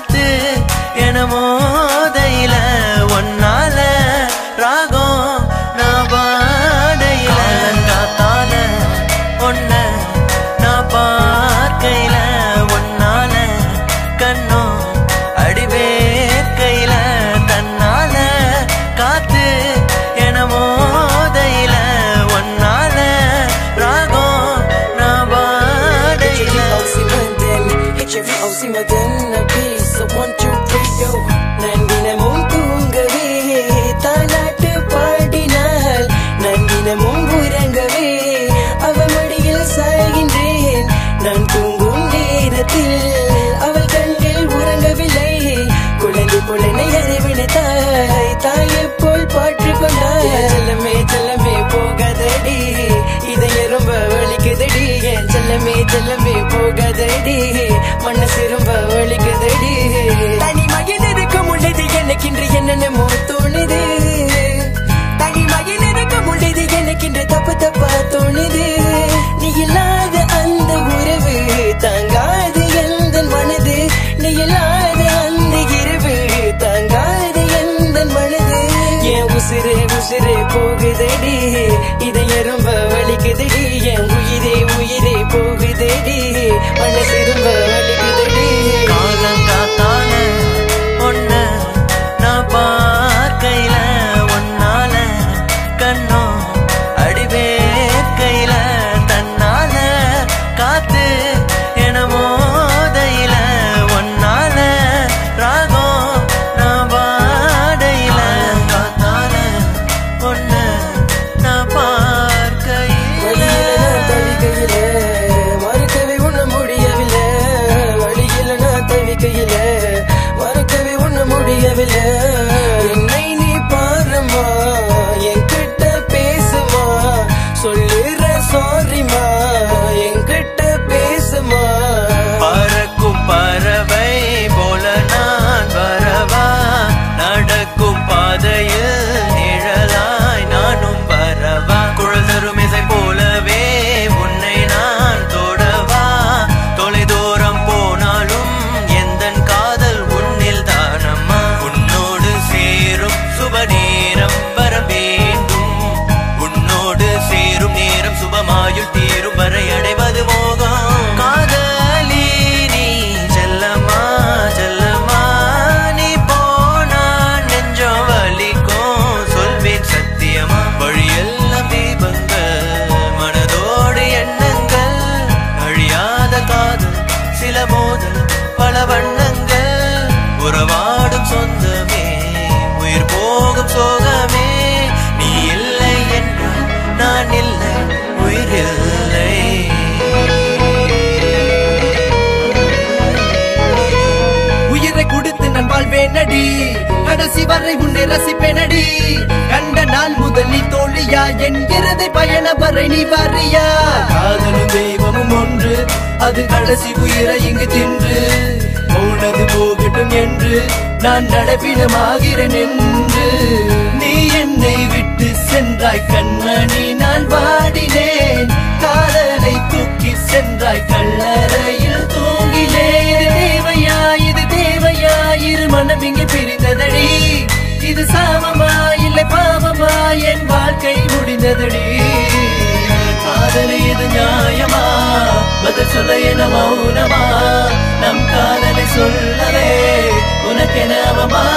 காத்து என மோதையில ஒன்னால ராகம் நான் பாடையில காத்தால ஒன்ன நான் பார்க்கையில ஒன்னால கண்ணோ அடிவேற்கையில தன்னால காத்து என மோதையில ஒன்னால ராகம் நான் பாடையில HIV அவசியமதன் peace one two three yo நான் தினமும் தூங்கவே தாலாட்டு பாடினாள் நான் தினமும் உறங்கவே அவ மடியில் சாய்கின்றேன் நான் தூங்கும் நேரத்தில் அவள் கண்கள் உறங்கவில்லை குழந்தை புலனை அறிவினைத்தாய் தாயை போல் பாற்று கொண்டாய் செல்லமே செல்லமே போகாதடி இதய ரொம்ப வலிக்குதடி என் செல்லமே செல்லமே போகாதடி மனசு ரொம்ப வலிக்குதடி தனிமையில் இருக்க முடியுது எனக்கின்று என்னென்னமோ தோணுது தனிமையில் இருக்க முடியுது எனக்கின்று தப்பு தப்பா தோணுது நீ இல்லாத அந்த உறவு தாங்காது எந்த மனது நீ இல்லாத அந்த இரவு தாங்காது எந்த மனது என் உசிரே உசிரே போகுதடி இதய ரொம்ப வலிக்குதடி என் உயிரே உயிரே போகுதடி மனசு ரொம்ப வலிக்குதடி காலங்காத்தால ஒன்ன நான் பார்க்கையில ஒன்னால கண்ணோ அடிவேற்கையில தன்னால காத்து என மோதையில ஒன்னால ராகம் நான் பாடையில காத்தால ஒன்ன நான் பார்க்கையில தவிக்கையில மறுக்கவே உண்ண முடியவில்லை வழியில நான் தவிக்கையில மறுக்கவே உண்ண முடியவில்லை என்னை நீ பாருமா என்கிட்ட பேசுமா சொல்லுற சாரிமா என்கிட்ட பேசுமா பறக்கும் பறவை போல நான் வரவா நடக்கும் பாதையில் நிழலாய் நானும் வரவா குழல் தரும் இசை போலவே உன்னை நான் தொடவா தொலைதூரம் போனாலும் எந்தன் காதல் உன்னில் தானம்மா உன்னோடு சேரும் சுப நேரம் வர வேண்டும் உன்னோடு சேரும் நேரம் சுபமாயுள் தீரும் வரை அடைவது மோகம் காதலி நீ செல்லம்மா செல்லம்மா நீ போனா நெஞ்சம் வலிக்கும் சொல்வேன் சத்தியமா வழியெல்லாம் தீபங்கள் மனதோடு எண்ணங்கள் அழியாத காதல் சில மோதல் பல வண்ணங்கள் உறவாடும் சொந்தமே உயிர் போகும் சோகமே நீ இல்லை என்றால் நான் இல்லை உயிரில்லை உயிரை கொடுத்து நான் வாழ்வேனடி கடைசி வரை உன்னை ரசிப்பேனடி கண்ட நாள் முதல் நீ தோழியா என்கிறதை பயண வரை நீ வரியா காதலும் தெய்வமும் ஒன்று அது கடைசி உயிரை இங்கு தின்று போனது போகட்டும் என்று நான் நடப்பிடமாகிறேன் என்று நீ என்னை விட்டு சென்றாய் கண்மணி நான் வாடினேன் காதலை தூக்கி சென்றாய் கல்லறையில் தூங்கினேன் இது தேவையா இது தேவையா இரு மனம் இங்கே பிரிந்ததடி இது சாமமா இல்லை பாவமா என் வாழ்க்கை முடிந்ததடி காதலி இது நியாயமா பதில் சொல்ல என மௌனமா நம் காதலை சொல்லவே உனக்கென அவமா